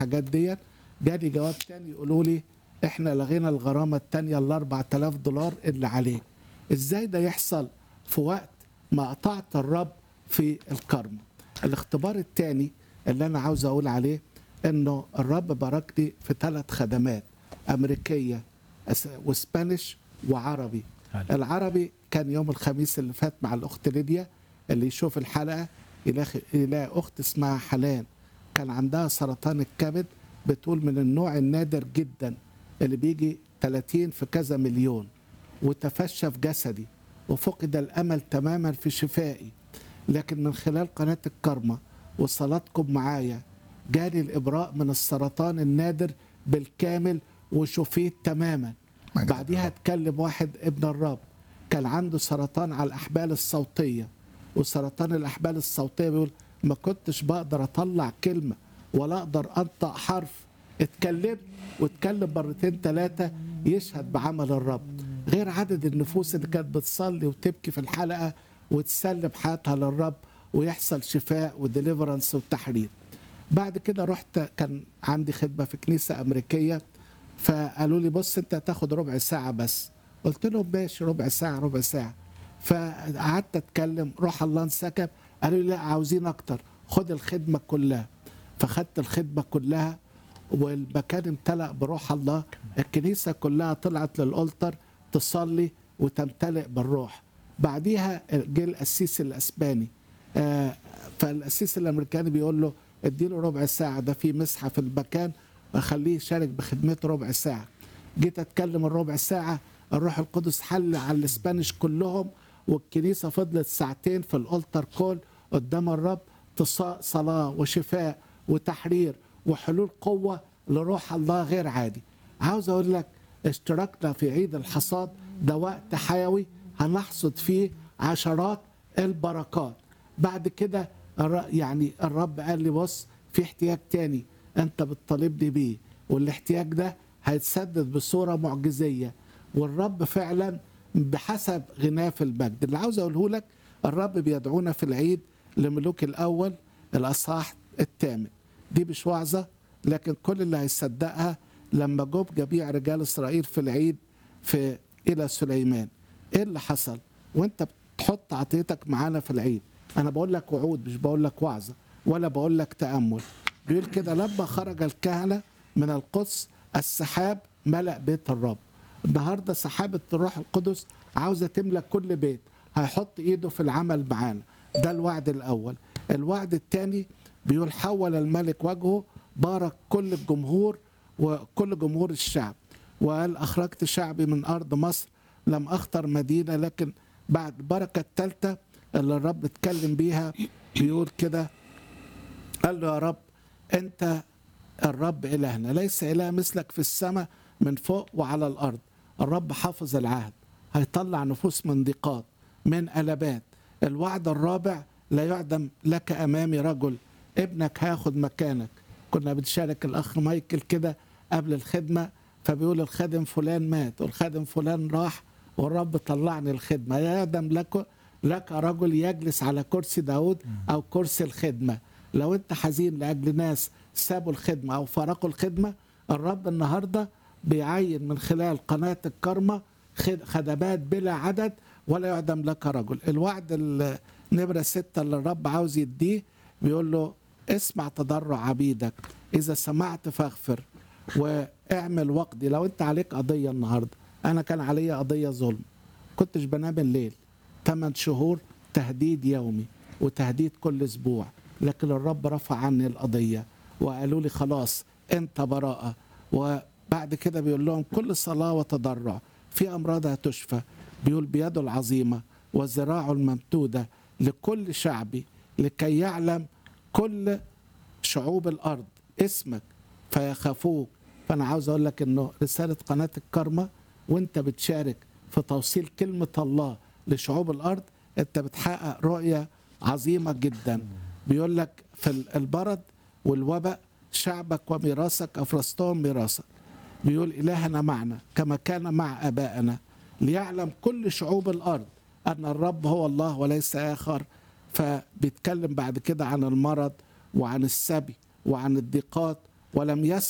الحاجات ديت جالي جواب تاني يقولوا لي احنا لغينا الغرامه التانيه ال 4000 دولار اللي عليك ازاي ده يحصل في وقت ما قطعت الرب في الكرم الاختبار التاني اللي انا عاوز اقول عليه انه الرب باركني في ثلاث خدمات امريكيه أس- واسبانيش وعربي حلو. العربي كان يوم الخميس اللي فات مع الاخت ليديا اللي يشوف الحلقه يلاقي يلاقي اخت اسمها حلان كان عندها سرطان الكبد بتقول من النوع النادر جدا اللي بيجي 30 في كذا مليون وتفشى في جسدي وفقد الامل تماما في شفائي لكن من خلال قناه الكرمه وصلاتكم معايا جالي الابراء من السرطان النادر بالكامل وشفيت تماما مجد بعديها اتكلم واحد ابن الرب كان عنده سرطان على الاحبال الصوتيه وسرطان الاحبال الصوتيه بيقول ما كنتش بقدر اطلع كلمه ولا اقدر انطق حرف اتكلمت واتكلم مرتين ثلاثه يشهد بعمل الرب غير عدد النفوس اللي كانت بتصلي وتبكي في الحلقه وتسلم حياتها للرب ويحصل شفاء وديليفرنس وتحرير بعد كده رحت كان عندي خدمه في كنيسه امريكيه فقالوا لي بص انت هتاخد ربع ساعه بس قلت لهم ماشي ربع ساعه ربع ساعه فقعدت اتكلم روح الله انسكب قالوا لي لا عاوزين اكتر خد الخدمه كلها فخدت الخدمه كلها والمكان امتلأ بروح الله الكنيسه كلها طلعت للألتر تصلي وتمتلئ بالروح بعديها جه القسيس الاسباني آه، فالقسيس الامريكاني بيقول له اديله ربع ساعه ده في مسحه في المكان اخليه يشارك بخدمته ربع ساعه جيت اتكلم الربع ساعه الروح القدس حل على الاسبانيش كلهم والكنيسه فضلت ساعتين في الالتر كول قدام الرب تص- صلاه وشفاء وتحرير وحلول قوه لروح الله غير عادي عاوز اقول لك اشتركنا في عيد الحصاد ده وقت حيوي هنحصد فيه عشرات البركات بعد كده الر- يعني الرب قال لي بص في احتياج تاني انت بتطالبني بيه والاحتياج ده هيتسدد بصوره معجزيه والرب فعلا بحسب غناه في المجد اللي عاوز اقوله لك الرب بيدعونا في العيد لملوك الاول الاصحاح الثامن دي مش وعظه لكن كل اللي هيصدقها لما جم جميع رجال اسرائيل في العيد في الى سليمان ايه اللي حصل وانت بتحط عطيتك معانا في العيد انا بقول لك وعود مش بقول لك وعظه ولا بقول لك تامل بيقول كده لما خرج الكهنه من القدس السحاب ملأ بيت الرب النهارده سحابه الروح القدس عاوزه تملى كل بيت هيحط ايده في العمل معانا ده الوعد الاول الوعد الثاني بيقول حول الملك وجهه بارك كل الجمهور وكل جمهور الشعب وقال اخرجت شعبي من ارض مصر لم اختر مدينه لكن بعد البركه الثالثه اللي الرب اتكلم بيها بيقول كده قال له يا رب انت الرب الهنا ليس اله مثلك في السماء من فوق وعلى الارض الرب حافظ العهد هيطلع نفوس من ضيقات من قلبات الوعد الرابع لا يعدم لك امامي رجل ابنك هياخد مكانك كنا بنشارك الاخ مايكل كده قبل الخدمه فبيقول الخادم فلان مات والخادم فلان راح والرب طلعني الخدمه لا يعدم لك لك رجل يجلس على كرسي داود او كرسي الخدمه لو انت حزين لاجل ناس سابوا الخدمه او فارقوا الخدمه الرب النهارده بيعين من خلال قناه الكرمه خد- خدمات بلا عدد ولا يعدم لك رجل الوعد النمرة ستة اللي الرب عاوز يديه بيقول له اسمع تضرع عبيدك إذا سمعت فاغفر واعمل وقدي لو أنت عليك قضية النهاردة أنا كان عليا قضية ظلم كنتش بنام الليل 8 شهور تهديد يومي وتهديد كل أسبوع لكن الرب رفع عني القضية وقالوا لي خلاص أنت براءة وبعد كده بيقول لهم كل صلاة وتضرع في أمراض هتشفى بيقول بيده العظيمة وذراعه الممدودة لكل شعبي لكي يعلم كل شعوب الأرض اسمك فيخافوك فأنا عاوز أقول لك إنه رسالة قناة الكرمة وأنت بتشارك في توصيل كلمة الله لشعوب الأرض أنت بتحقق رؤية عظيمة جدا بيقول لك في البرد والوباء شعبك وميراثك أفرستهم ميراثك بيقول إلهنا معنا كما كان مع آبائنا ليعلم كل شعوب الأرض أن الرب هو الله وليس آخر فبيتكلم بعد كده عن المرض وعن السبي وعن الضيقات ولم